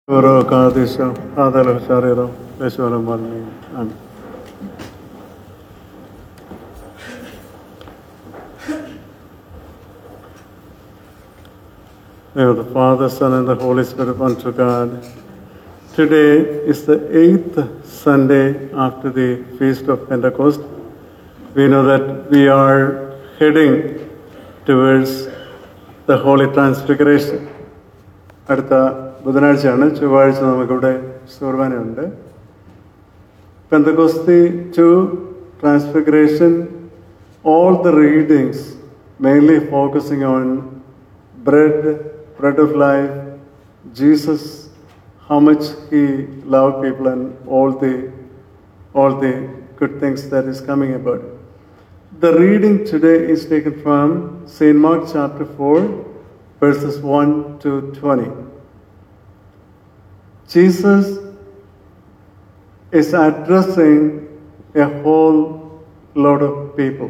Oro Kadisha, Adalo Shariro, Veshwara Marni. Amen. Name of the Father, Son, and the Holy Spirit, one true God. Today is the eighth Sunday after the Feast of Pentecost. We know that we are heading towards the Holy Transfiguration. അടുത്ത ബുധനാഴ്ചയാണ് ചൊവ്വാഴ്ച നമുക്കിവിടെ കുർബാനയുണ്ട് Pentecost to Transfiguration all the readings mainly focusing on bread bread of life Jesus how much he loved people and all the all the good things that is coming about it. The reading today is taken from St. Mark chapter 4, verses 1 to 20. Jesus is addressing a whole lot of people.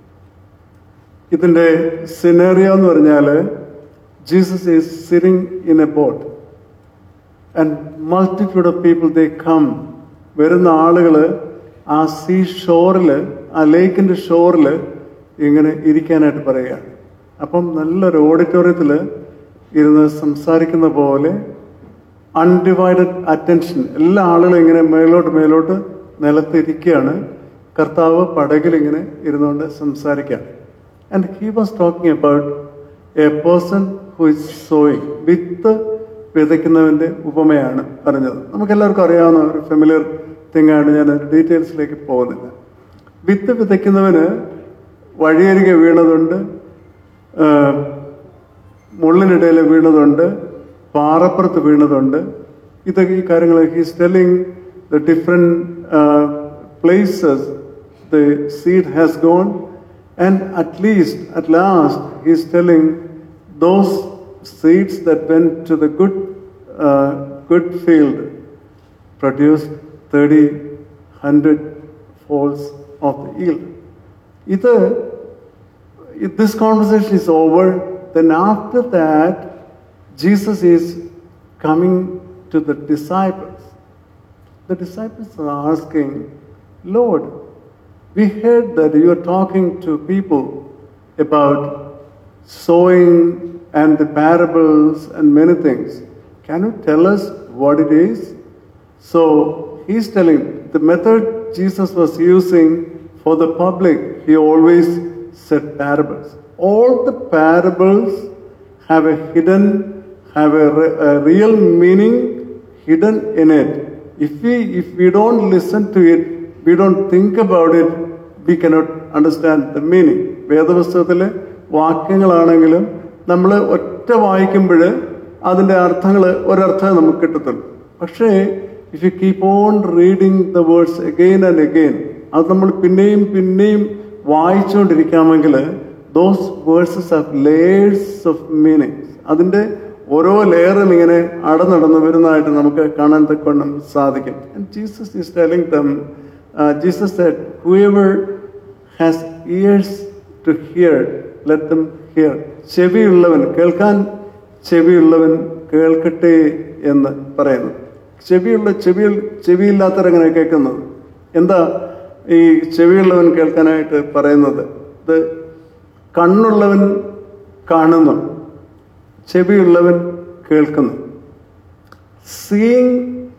ഇതിൻ്റെ scenario എന്ന് പറഞ്ഞാൽ Jesus is sitting in a boat and multitude of people they come വരുന്ന ആളുകൾ ആ see ഷോറിൽ ആ ലേക്കിൻ്റെ ഷോറിൽ ഇങ്ങനെ ഇരിക്കാനായിട്ട് പറയുകയാണ് അപ്പം നല്ലൊരു ഓഡിറ്റോറിയത്തിൽ ഇരുന്ന് സംസാരിക്കുന്ന പോലെ അൺഡിവൈഡഡ് അറ്റൻഷൻ എല്ലാ ആളുകളും ഇങ്ങനെ മേലോട്ട് മേലോട്ട് നിലത്തിരിക്കുകയാണ് കർത്താവ് പടകിൽ ഇങ്ങനെ ഇരുന്നുകൊണ്ട് സംസാരിക്കുകയാണ് and he was talking about a person who is sowing with വിതയ്ക്കുന്നവന്റെ ഉപമയാണ് പറഞ്ഞത് നമുക്കെല്ലാവർക്കും അറിയാവുന്ന ഒരു ഫെമിലിയർ തിങ്ങാണ് ഞാൻ ഡീറ്റെയിൽസിലേക്ക് പോകുന്നില്ല വിത്ത് വിതയ്ക്കുന്നവന് വഴിയരികെ വീണതുണ്ട് ആ, മുള്ളിനിടയിൽ വീണതുണ്ട് പാറപ്പുറത്ത് വീണതുണ്ട് ഇതൊക്കെ ഈ കാര്യങ്ങൾ he's telling the different places the seed has gone and at least at last he's telling those seeds that went to the good, uh, good field produced 30, 100 folds of the yield. ഇത് if this conversation is over, then after that, Jesus is coming to the disciples. The disciples are asking, Lord, we heard that you are talking to people about sowing and the parables and many things. Can you tell us what it is? So he's telling the method Jesus was using for the public, he always said parables. All the parables have a hidden, have a, re- a real meaning hidden in it. If we, if we don't listen to it, we don't think about it, we cannot understand the meaning. വേദപുസ്തകത്തിലെ വാക്യങ്ങളാണെങ്കിലും നമ്മൾ ഒറ്റ വായിക്കുമ്പോൾ അതിൻ്റെ അർത്ഥങ്ങൾ ഒരർത്ഥമേ നമുക്ക് കിട്ടത്തുള്ളൂ പക്ഷേ if you keep on reading the words again and again അത് നമ്മൾ പിന്നെയും പിന്നെയും വായിച്ചുകൊണ്ടിരിക്കാമെങ്കിൽ those verses of layers of meanings അതിൻ്റെ ഓരോ ലെയറും ഇങ്ങനെ അടനടന്ന് വരുന്നതായിട്ട് നമുക്ക് കാണാൻ തക്കവണ്ണം സാധിക്കും Jesus is telling them Jesus said whoever has ears to hear let them hear ചെവിയുള്ളവൻ കേൾക്കാൻ ചെവിയുള്ളവൻ കേൾക്കട്ടെ എന്ന് പറയുന്നു ചെവിയുള്ള ചെവിയിൽ ചെവിയില്ലാത്തവരെങ്ങനെ കേൾക്കുന്നത് എന്താ ഈ ചെവിയുള്ളവൻ കേൾക്കാനായിട്ട് പറയുന്നത് ഇത് കണ്ണുള്ളവൻ കാണുന്നു ചെവിയുള്ളവൻ കേൾക്കുന്നു സീയിങ്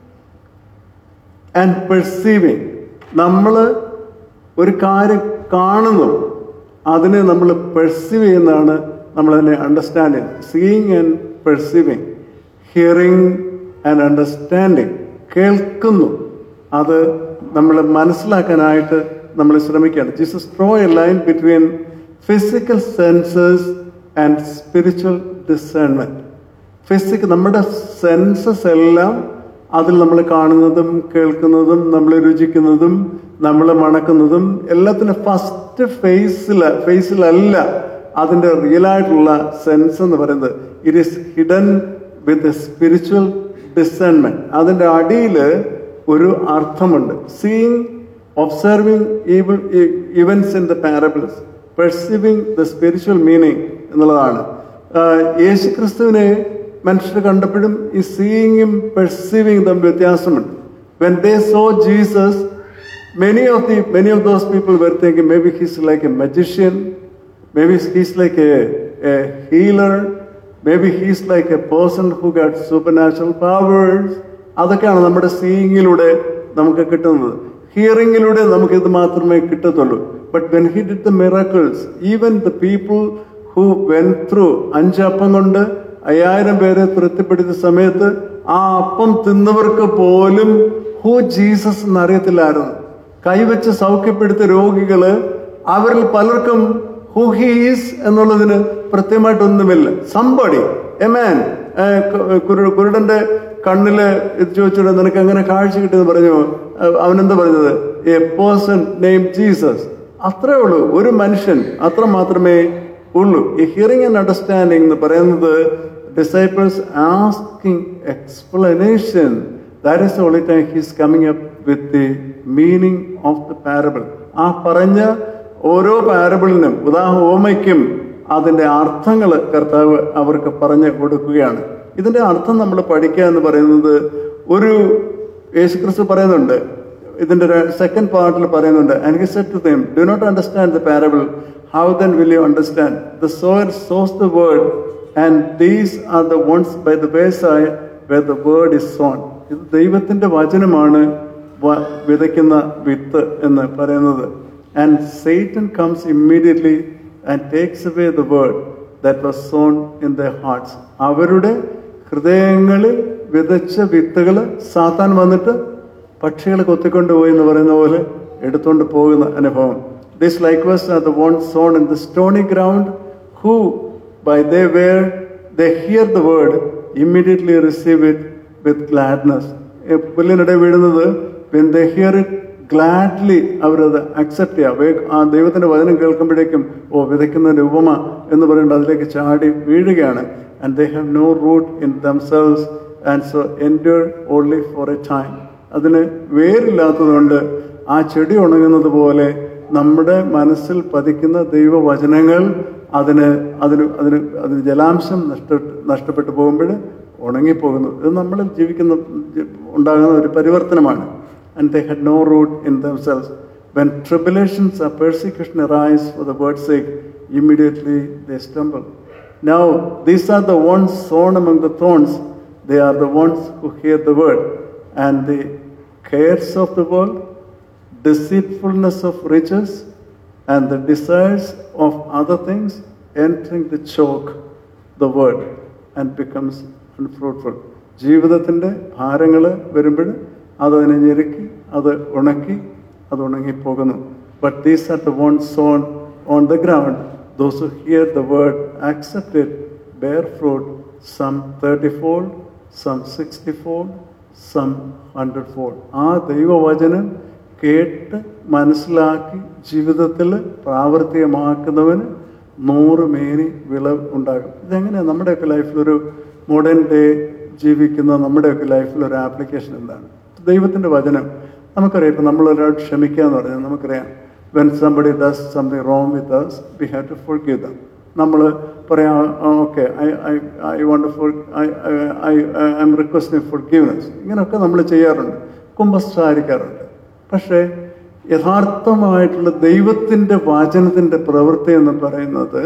ആൻഡ് പെർസീവിങ് നമ്മൾ ഒരു കാര്യം കാണുന്നു അതിനെ നമ്മൾ പെർസീവ് ചെയ്യുന്നതാണ് നമ്മൾ അതിനെ അണ്ടർസ്റ്റാൻഡ് ചെയ്യുന്നത് seeing and perceiving hearing and understanding കേൾക്കുന്നു അത് നമ്മൾ മനസ്സിലാക്കാനായിട്ട് നമ്മൾ ശ്രമിക്കുകയാണ് Jesus draw a line between physical senses and spiritual discernment physic നമ്മുടെ സെൻസസ് എല്ലാം അതിൽ നമ്മൾ കാണുന്നതും കേൾക്കുന്നതും നമ്മൾ രുചിക്കുന്നതും നമ്മൾ മണക്കുന്നതും എല്ലാത്തിനും ഫസ്റ്റ് ഫേസിൽ ഫേസിലല്ല അതിൻ്റെ റിയലായിട്ടുള്ള സെൻസ് എന്ന് പറയുന്നത് it is hidden with spiritual discernment അതിൻ്റെ അടിയിൽ ഒരു അർത്ഥമുണ്ട് seeing observing events in the parables perceiving the spiritual meaning എന്നുള്ളതാണ് യേശു ക്രിസ്തുവിനെ മനുഷ്യർ കണ്ടപ്പോഴും ഈ സീയിങ്ങും പെർസീവിങ് തമ്മിൽ വ്യത്യാസമുണ്ട് when they saw Jesus many of the many of those people were thinking maybe he's like a magician maybe he's like a, a healer maybe he's like a person who got supernatural powers അതൊക്കെയാണ് നമ്മുടെ സീയിങ്ങിലൂടെ നമുക്ക് കിട്ടുന്നത് ഹിയറിങ്ങിലൂടെ നമുക്ക് ഇത് മാത്രമേ കിട്ടത്തുള്ളൂ but when he did the miracles even the people who when through അഞ്ചപ്പം കൊണ്ട് അയ്യായിരം പേരെ തൃപ്തിപ്പെടുത്തിയ സമയത്ത് ആ അപ്പം തിന്നവർക്ക് പോലും ഹു ജീസസ് എന്നറിയത്തില്ലായിരുന്നു കൈവച്ച് സൗഖ്യപ്പെടുത്തിയ രോഗികള് അവരിൽ പലർക്കും ഹു ഹീസ് എന്നുള്ളതിന് കൃത്യമായിട്ടൊന്നുമില്ല സംബടി എമാൻ കുരുടന്റെ കണ്ണില് ഇത് ചോദിച്ചിട്ട് നിനക്ക് എങ്ങനെ കാഴ്ച കിട്ടിയെന്ന് പറഞ്ഞു അവനെന്താ പറഞ്ഞത് എ പേഴ്സൺ നെയിം ജീസസ് അത്രേ ഉള്ളൂ ഒരു മനുഷ്യൻ അത്ര മാത്രമേ ഉള്ളൂ ഈ ഹിയറിംഗ് ആൻഡ് അണ്ടർസ്റ്റാൻഡിങ് എന്ന് പറയുന്നത് disciples asking explanation that is only time he's coming up with the meaning of the parable ആ പറഞ്ഞ ഓരോ പാരബിളിനും ഉദാഹരണ ഓമയ്ക്കും അതിന്റെ അർത്ഥങ്ങൾ കർത്താവ് അവർക്ക് പറഞ്ഞു കൊടുക്കുകയാണ് ഇതിന്റെ അർത്ഥം നമ്മൾ പഠിക്കുക എന്ന് പറയുന്നത് ഒരു യേശുക്രിസ്തു പറയുന്നുണ്ട് ഇതിന്റെ സെക്കൻഡ് പാർട്ടിൽ പറയുന്നുണ്ട് and he said to them do not understand the parable how then will you understand the sower sows the word and these are the ones by the base ആയ where the word is sown ഇത് ദൈവത്തിന്റെ വചനമാണ് വ- വിതയ്ക്കുന്ന വിത്ത് എന്ന് പറയുന്നത് and Satan comes immediately and takes away the word that was sown in the hearts അവരുടെ ഹൃദയങ്ങളിൽ വിതച്ച വിത്തുകൾ സാത്താൻ വന്നിട്ട് പക്ഷികൾ കൊത്തിക്കൊണ്ടുപോയി എന്ന് പറയുന്ന പോലെ എടുത്തുകൊണ്ട് പോകുന്ന അനുഭവം this like was are the one sown in the stony ground who by they where they hear the word immediately receive it with gladness പുല്ലിനിടെ വീഴുന്നത് when they hear it gladly അവരത് അക്സെപ്റ്റ് ചെയ്യുക വേ- ആ ദൈവത്തിന്റെ വചനം കേൾക്കുമ്പോഴേക്കും ഓ വിതയ്ക്കുന്നതിന്റെ ഉപമ എന്ന് പറയുന്നത് അതിലേക്ക് ചാടി വീഴുകയാണ് and they have no root in themselves and so endure only for a time അതിന് വേരില്ലാത്തതുകൊണ്ട് ആ ചെടി ഉണങ്ങുന്നത് പോലെ നമ്മുടെ മനസ്സിൽ പതിക്കുന്ന ദൈവവചനങ്ങൾ അതിന് അതിന് അതിന് അതിന് ജലാംശം നഷ്ട നഷ്ടപ്പെട്ടു പോകുമ്പോൾ ഉണങ്ങിപ്പോകുന്നു ഇത് നമ്മൾ ജീവിക്കുന്ന ഉണ്ടാകുന്ന ഒരു പരിവർത്തനമാണ് and they had no root in themselves when tribulations ആ persecution arise for the word sake immediately they stumble Now, these are the ones sown among the thorns. They are the ones who hear the word. And the cares of the world, deceitfulness of riches, and the desires of other things entering the choke the word and becomes unfruitful. ജീവിതത്തിൻ്റെ ഭാരങ്ങൾ വരുമ്പോൾ അതതിനെ ഞെരുക്കി അത് ഉണക്കി അത് ഉണങ്ങിപ്പോകുന്നു but these are the one sown on the ground those who hear the word accept it, bear fruit, some 30 fold, some 60 fold, some 100 fold. ആ ദൈവവചനം കേട്ട് മനസ്സിലാക്കി ജീവിതത്തിൽ പ്രാവർത്തികമാക്കുന്നവന് നൂറ് മേനി വിളവ് ഉണ്ടാകും ഇതെങ്ങനെയാണ് നമ്മുടെയൊക്കെ ലൈഫിലൊരു മോഡേൺ ഡേ ജീവിക്കുന്ന നമ്മുടെയൊക്കെ ലൈഫിൽ ഒരു ആപ്ലിക്കേഷൻ എന്താണ് ദൈവത്തിൻ്റെ വചനം നമുക്കറിയാം ഇപ്പം നമ്മൾ ഒരാൾ ക്ഷമിക്കുക എന്ന് പറഞ്ഞാൽ നമുക്കറിയാം when somebody does something wrong with us we have to forgive them നമ്മൾ പറയാം okay I I I won't for I I I am requesting forgiveness ഇങ്ങനെയൊക്കെ നമ്മൾ ചെയ്യാറുണ്ട് കുമ്പസാരിക്കാറുണ്ട് പക്ഷേ യഥാർത്ഥമായിട്ടുള്ള ദൈവത്തിൻ്റെ വാചനത്തിൻ്റെ പ്രവൃത്തി എന്ന് പറയുന്നത്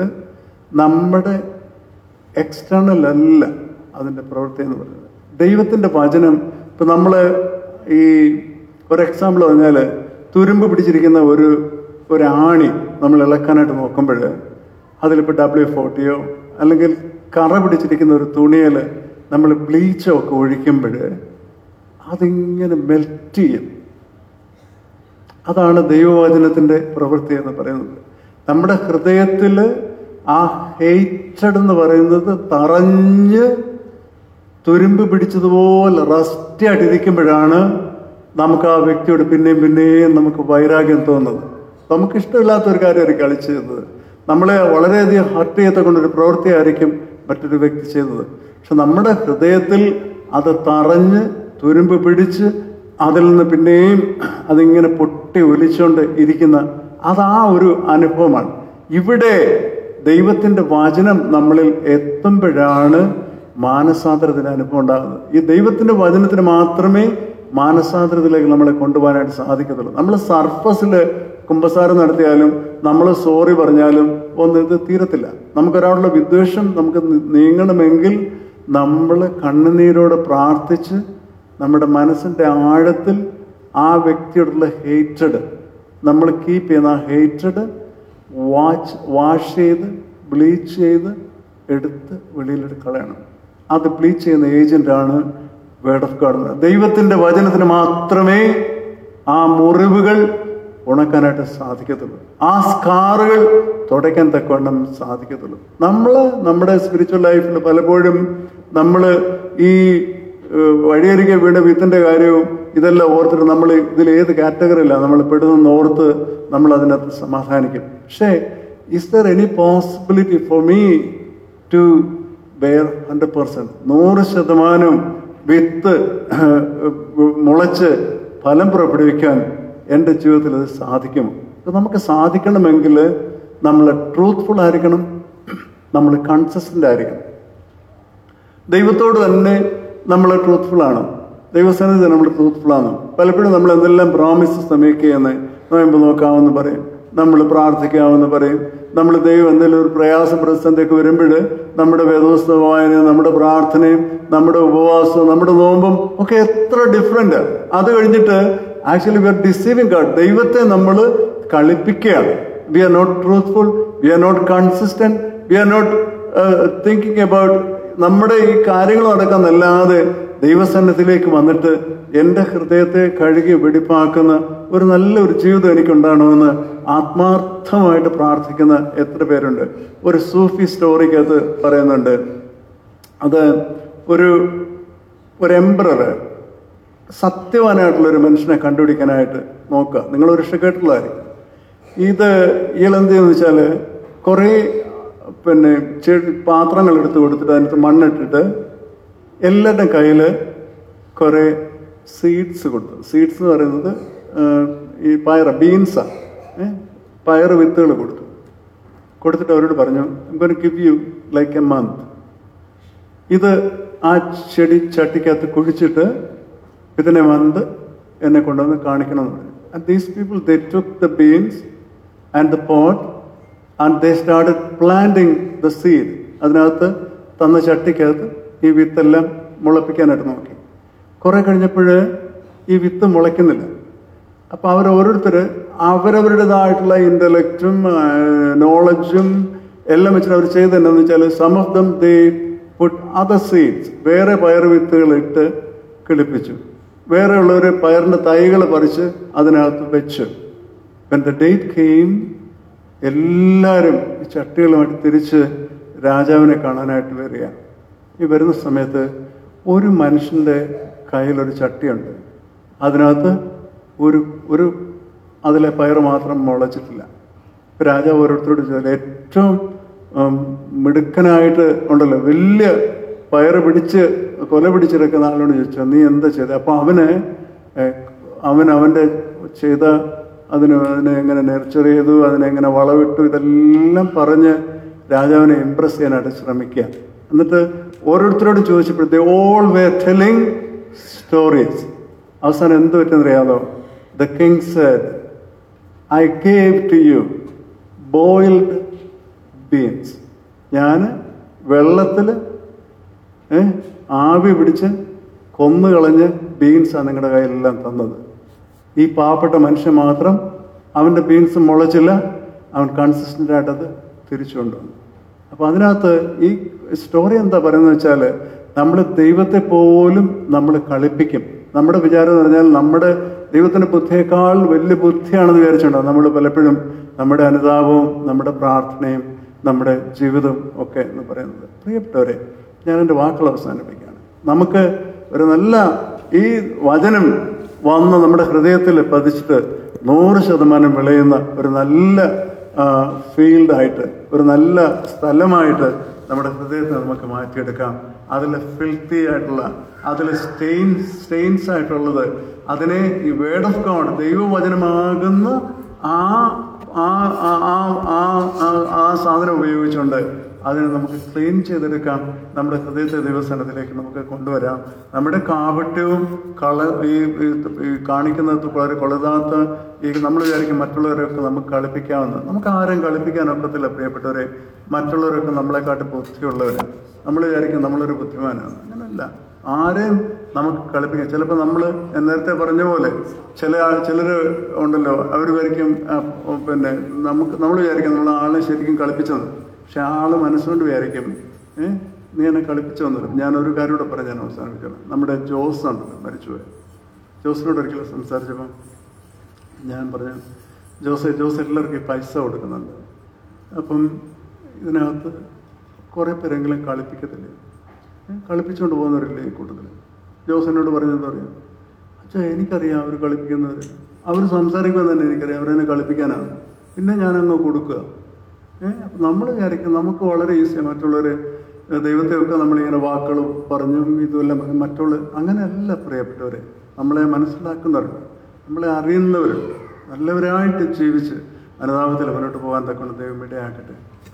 നമ്മുടെ എക്സ്റ്റേണൽ അല്ല അതിൻ്റെ പ്രവൃത്തി എന്ന് പറയുന്നത് ദൈവത്തിൻ്റെ വചനം ഇപ്പം നമ്മൾ ഈ ഒരു എക്സാമ്പിൾ പറഞ്ഞാൽ തുരുമ്പ് പിടിച്ചിരിക്കുന്ന ഒരു ഒരു ആണി നമ്മൾ ഇളക്കാനായിട്ട് നോക്കുമ്പോൾ അതിലിപ്പോൾ ഡബ്ല്യു ഫോർട്ടിയോ അല്ലെങ്കിൽ കറ പിടിച്ചിരിക്കുന്ന ഒരു തുണിയിൽ നമ്മൾ ബ്ലീച്ചോ ഒക്കെ ഒഴിക്കുമ്പോൾ അതിങ്ങനെ മെൽറ്റ് ചെയ്യും അതാണ് ദൈവവചനത്തിൻ്റെ പ്രവൃത്തി എന്ന് പറയുന്നത് നമ്മുടെ ഹൃദയത്തിൽ ആ ഹെയ്റ്റഡ് എന്ന് പറയുന്നത് തറഞ്ഞ് തുരുമ്പ് പിടിച്ചതുപോലെ റസ്റ്റി ആയിട്ടിരിക്കുമ്പോഴാണ് നമുക്ക് ആ വ്യക്തിയോട് പിന്നെയും പിന്നെയും നമുക്ക് വൈരാഗ്യം തോന്നുന്നത് നമുക്ക് ഇഷ്ടമില്ലാത്ത ഒരു കാര്യമായിരിക്കും കളി ചെയ്യുന്നത് നമ്മളെ വളരെയധികം ഹർട്ട് ചെയ്യത്തക്കൊണ്ടൊരു പ്രവൃത്തിയായിരിക്കും മറ്റൊരു വ്യക്തി ചെയ്തത് പക്ഷെ നമ്മുടെ ഹൃദയത്തിൽ അത് തറഞ്ഞ് തുരുമ്പ് പിടിച്ച് അതിൽ നിന്ന് പിന്നെയും അതിങ്ങനെ പൊട്ടി ഒലിച്ചുകൊണ്ട് ഇരിക്കുന്ന അത് ആ ഒരു അനുഭവമാണ് ഇവിടെ ദൈവത്തിന്റെ വചനം നമ്മളിൽ എത്തുമ്പോഴാണ് മാനസാന്തരത്തിന് അനുഭവം ഉണ്ടാകുന്നത് ഈ ദൈവത്തിന്റെ വചനത്തിന് മാത്രമേ മാനസാന്തരത്തിലേക്ക് നമ്മളെ കൊണ്ടുപോകാനായിട്ട് സാധിക്കത്തുള്ളൂ നമ്മൾ സർഫസിൽ കുമ്പസാരം നടത്തിയാലും നമ്മൾ സോറി പറഞ്ഞാലും ഒന്നും ഇത് തീരത്തില്ല നമുക്കൊരാളുടെ വിദ്വേഷം നമുക്ക് നീങ്ങണമെങ്കിൽ നമ്മൾ കണ്ണുനീരോടെ പ്രാർത്ഥിച്ച് നമ്മുടെ മനസ്സിന്റെ ആഴത്തിൽ ആ വ്യക്തിയോടുള്ള ഹേറ്റഡ് നമ്മൾ കീപ്പ് ചെയ്യുന്ന ആ ഹേറ്റഡ് വാച്ച് വാഷ് ചെയ്ത് ബ്ലീച്ച് ചെയ്ത് എടുത്ത് വെളിയിലെടുത്ത് കളയണം അത് ബ്ലീച്ച് ചെയ്യുന്ന ഏജന്റാണ് വേർഡ് ഓഫ് ഗാഡ് ദൈവത്തിന്റെ വചനത്തിന് മാത്രമേ ആ മുറിവുകൾ ഉണക്കാനായിട്ട് സാധിക്കത്തുള്ളൂ ആ സ്കാറുകൾ തുടയ്ക്കാൻ തക്കവണ്ണം സാധിക്കത്തുള്ളൂ നമ്മൾ നമ്മുടെ സ്പിരിച്വൽ ലൈഫിൽ പലപ്പോഴും നമ്മൾ ഈ ഏഹ്, വഴിയരികെ വീണ വിത്തിന്റെ കാര്യവും ഇതെല്ലാം ഓർത്തിട്ട് നമ്മൾ ഇതിൽ ഏത് കാറ്റഗറിയിലാണ് നമ്മൾ പെടുന്നെന്ന് ഓർത്ത് നമ്മൾ അതിനകത്ത് സമാധാനിക്കും പക്ഷേ is there any possibility for me to bear hundred percent നൂറ് ശതമാനം വിത്ത് ഏഹ്, മുളച്ച് ഫലം പുറപ്പെടുവിക്കാൻ എൻ്റെ ജീവിതത്തിൽ അത് സാധിക്കുമോ ഇത് നമുക്ക് സാധിക്കണമെങ്കിൽ നമ്മൾ ട്രൂത്ത്ഫുൾ ആയിരിക്കണം നമ്മൾ കൺസിസ്റ്റന്റ് ആയിരിക്കണം ദൈവത്തോട് തന്നെ നമ്മൾ ട്രൂത്ത്ഫുൾ ആണ് ദൈവസന്നിധി നമ്മൾ ട്രൂത്ത്ഫുൾ ആണ് പലപ്പോഴും നമ്മൾ എന്തെല്ലാം പ്രോമിസസ് മേക്ക് ചെയ്യുന്നത് നോയമ്പ് നോക്കാമെന്ന് പറയും നമ്മൾ പ്രാർത്ഥിക്കാമെന്ന് പറയും നമ്മൾ ദൈവം എന്തെങ്കിലും ഒരു പ്രയാസം പ്രതിസന്ധിയൊക്കെ വരുമ്പോൾ നമ്മുടെ വേദോസ്തവ വായനയും നമ്മുടെ പ്രാർത്ഥനയും നമ്മുടെ ഉപവാസവും നമ്മുടെ നോമ്പും ഒക്കെ എത്ര ഡിഫറെന്റ് അത് കഴിഞ്ഞിട്ട് actually we are deceiving God ദൈവത്തെ നമ്മൾ കളിപ്പിക്കുകയാണ് we are not truthful we are not consistent we are not thinking about നമ്മുടെ ഈ കാര്യങ്ങൾ നടക്കുന്നല്ലാതെ ദൈവസന്നത്തിലേക്ക് വന്നിട്ട് എൻ്റെ ഹൃദയത്തെ കഴുകി വെടിപ്പാക്കുന്ന ഒരു നല്ലൊരു ജീവിതം എനിക്കുണ്ടാകണമെന്ന് ആത്മാർത്ഥമായിട്ട് പ്രാർത്ഥിക്കുന്ന എത്ര പേരുണ്ട് ഒരു സൂഫി സ്റ്റോറിക്കകത്ത് പറയുന്നുണ്ട് അത് ഒരു ഒരു എംബ്രർ സത്യവാനായിട്ടുള്ള ഒരു മനുഷ്യനെ കണ്ടുപിടിക്കാനായിട്ട് നോക്കുക നിങ്ങൾ ഒരു പക്ഷെ കേട്ടുള്ളതായിരിക്കും ഇത് ഇയാളെന്ത് ചെയ്യുന്ന വെച്ചാൽ കുറേ പിന്നെ ചെടി പാത്രങ്ങൾ എടുത്ത് കൊടുത്തിട്ട് അതിനകത്ത് മണ്ണിട്ടിട്ട് എല്ലാവരുടെയും കയ്യിൽ കുറേ സീഡ്സ് കൊടുത്തു സീഡ്സ് എന്ന് പറയുന്നത് ആ, ഈ പയർ ബീൻസാണ് പയർ വിത്തുകൾ കൊടുത്തു കൊടുത്തിട്ട് അവരോട് പറഞ്ഞു gonna give you like a month ഇത് ആ ചെടി ചട്ടിക്കകത്ത് കുഴിച്ചിട്ട് ഇതിനെ വന്ന് എന്നെ കൊണ്ടുവന്ന് കാണിക്കണം എന്ന് പറഞ്ഞു and these people they took the beans and the pot and they start planting the seed അതിനകത്ത് തന്ന ചട്ടിക്കകത്ത് ഈ വിത്തെല്ലാം മുളപ്പിക്കാനായിട്ട് നോക്കി കുറെ കഴിഞ്ഞപ്പോൾ ഈ വിത്ത് മുളയ്ക്കുന്നില്ല അപ്പൊ അവർ ഓരോരുത്തർ അവരവരുടേതായിട്ടുള്ള ഇന്റലക്റ്റും നോളജും എല്ലാം വെച്ചിട്ട് അവർ ചെയ്തതെന്നു വെച്ചാൽ some of them they put other seeds വേറെ പയർ വിത്തുകൾ ഇട്ട് കിളിപ്പിച്ചു വേറെ ഉള്ളവർ പയറിന്റെ തൈകൾ പറിച്ച് അതിനകത്ത് വെച്ചു വെൻ ദ ഡേറ്റ് കെയിം എല്ലാവരും ഈ ചട്ടികളുമായിട്ട് തിരിച്ച് രാജാവിനെ കാണാനായിട്ട് വരിക ഈ വരുന്ന സമയത്ത് ഒരു മനുഷ്യന്റെ കയ്യിലൊരു ചട്ടിയുണ്ട് അതിനകത്ത് ഒരു ഒരു അതിലെ പയർ മാത്രം മുളച്ചിട്ടില്ല ഇപ്പൊ രാജാവ് ഓരോരുത്തരോട് ചോദിച്ചാൽ ഏറ്റവും ഉം, മിടുക്കനായിട്ട് ഉണ്ടല്ലോ വലിയ പയറ് പിടിച്ച് കൊല പിടിച്ചെടുക്കുന്ന ആളോട് ചോദിച്ചു നീ എന്താ ചെയ്തത് അപ്പൊ അവന് ഏഹ്, അവൻ അവന്റെ ചെയ്ത അതിന് അതിനെ എങ്ങനെ നെർച്ചർ ചെയ്തു അതിനെ എങ്ങനെ വളവിട്ടു ഇതെല്ലാം പറഞ്ഞ് രാജാവിനെ ഇംപ്രസ് ചെയ്യാനായിട്ട് ശ്രമിക്കുക എന്നിട്ട് ഓരോരുത്തരോടും ചോദിച്ചപ്പോഴത്തേ ഓൾ വേ ടെലിംഗ് സ്റ്റോറീസ് അവസാനം എന്ത് പറ്റുന്നറിയാമോ the king said I gave to you boiled beans ഞാൻ വെള്ളത്തിൽ ആവി പിടിച്ച് കൊന്നു കളഞ്ഞ് ബീൻസാണ് നിങ്ങളുടെ കയ്യിലെല്ലാം തന്നത് ഈ പാവപ്പെട്ട മനുഷ്യൻ മാത്രം അവൻ്റെ ബീൻസ് മുളച്ചില്ല അവൻ കൺസിസ്റ്റൻ്റ് ആയിട്ടത് തിരിച്ചു കൊണ്ടുവന്നു അപ്പൊ അതിനകത്ത് ഈ സ്റ്റോറി എന്താ പറയുന്നത് വെച്ചാൽ നമ്മൾ ദൈവത്തെ പോലും നമ്മൾ കളിപ്പിക്കും നമ്മുടെ വിചാരം എന്ന് പറഞ്ഞാൽ നമ്മുടെ ദൈവത്തിന്റെ ബുദ്ധിയേക്കാൾ വലിയ ബുദ്ധിയാണെന്ന് വിചാരിച്ചുണ്ടാവും നമ്മൾ പലപ്പോഴും നമ്മുടെ അനുതാപവും നമ്മുടെ പ്രാർത്ഥനയും നമ്മുടെ ജീവിതവും ഒക്കെ എന്ന് പറയുന്നത് പ്രിയപ്പെട്ടവരെ ഞാൻ എൻ്റെ വാക്കുകൾ അവസാനിപ്പിക്കുകയാണ് നമുക്ക് ഒരു നല്ല ഈ വചനം വന്ന് നമ്മുടെ ഹൃദയത്തിൽ പതിച്ചിട്ട് നൂറ് ശതമാനം വിളയുന്ന ഒരു നല്ല ഫീൽഡായിട്ട് ഒരു നല്ല സ്ഥലമായിട്ട് നമ്മുടെ ഹൃദയത്തെ നമുക്ക് മാറ്റിയെടുക്കാം അതിൽ ഫിൽത്തി ആയിട്ടുള്ള അതിൽ സ്റ്റെയിൻസ് സ്റ്റെയിൻസ് ആയിട്ടുള്ളത് അതിനെ ഈ വേർഡ് ഓഫ് ഗോഡ് ദൈവവചനമാകുന്ന ആ ആ ആ ആ ആ ആ- ആ സാധനം ഉപയോഗിച്ചുകൊണ്ട് അതിനെ നമുക്ക് ക്ലീൻ ചെയ്തെടുക്കാം നമ്മുടെ ഹൃദയത്തെ ദൈവസ്ഥാനത്തിലേക്ക് നമുക്ക് കൊണ്ടുവരാം നമ്മുടെ കാപട്യവും കള ഈ ഈ- ഈ കാണിക്കുന്നത് വളരെ കൊള്ളതാത്ത ഈ നമ്മൾ വിചാരിക്കും മറ്റുള്ളവരൊക്കെ നമുക്ക് കളിപ്പിക്കാമെന്ന് നമുക്ക് ആരും കളിപ്പിക്കാൻ ഒക്കത്തില്ല പ്രിയപ്പെട്ടവരെ മറ്റുള്ളവരൊക്കെ നമ്മളെക്കാട്ട് ബുദ്ധിയുള്ളവരാണ് നമ്മൾ വിചാരിക്കും നമ്മളൊരു ബുദ്ധിമാനാണ് അങ്ങനല്ല ആരെയും നമുക്ക് കളിപ്പിക്കാം ചിലപ്പോൾ നമ്മൾ നേരത്തെ പറഞ്ഞ പോലെ ചില ആൾ ചിലർ ഉണ്ടല്ലോ അവർ വിചാരിക്കും ആ, ഓ, പിന്നെ നമുക്ക് നമ്മൾ വിചാരിക്കും നമ്മൾ ആളെ ശരിക്കും കളിപ്പിച്ചത് പക്ഷെ ആള് മനസ്സുകൊണ്ട് വിചാരിക്കും ഏ നീ എന്നെ കളിപ്പിച്ചൊന്നുമില്ല ഞാനൊരു കാര്യം കൂടെ പറഞ്ഞ് ഞാൻ അവസാനിപ്പിക്കണം നമ്മുടെ ജോസ് ഉണ്ടല്ലോ മരിച്ചുപോയി ജോസിനോട് ഒരിക്കലും സംസാരിച്ചപ്പം ഞാൻ പറഞ്ഞു ജോസ് ജോസ് എല്ലാവർക്കും ഈ പൈസ കൊടുക്കുന്നുണ്ട് അപ്പം ഇതിനകത്ത് കുറേ പേരെങ്കിലും കളിപ്പിക്കത്തില്ലേ ഏ, കളിപ്പിച്ചുകൊണ്ട് പോകുന്നവരില്ലേ ഈ കൂട്ടത്തിൽ ജോസ് എന്നോട് പറഞ്ഞെന്താ പറയാം അച്ഛാ എനിക്കറിയാം അവർ കളിപ്പിക്കുന്നവർ അവർ സംസാരിക്കുമ്പോൾ തന്നെ എനിക്കറിയാം അവരെന്നെ കളിപ്പിക്കാനാണ് പിന്നെ ഞാനങ്ങ് കൊടുക്കുക ഏഹ് നമ്മൾ വിചാരിക്കും നമുക്ക് വളരെ ഈസിയാണ് മറ്റുള്ളവരെ ഏഹ് ദൈവത്തെയൊക്കെ നമ്മളിങ്ങനെ വാക്കുകൾ പറഞ്ഞും ഇതുമെല്ലാം പറഞ്ഞ് മറ്റുള്ള അങ്ങനെയല്ല പ്രിയപ്പെട്ടവരെ നമ്മളെ മനസ്സിലാക്കുന്നവരുണ്ട് നമ്മളെ അറിയുന്നവരുണ്ട് നല്ലവരായിട്ട് ജീവിച്ച് അനുതാപത്തിൽ മുന്നോട്ട് പോകാൻ തക്കൊണ്ട് ദൈവം ഇടയാക്കട്ടെ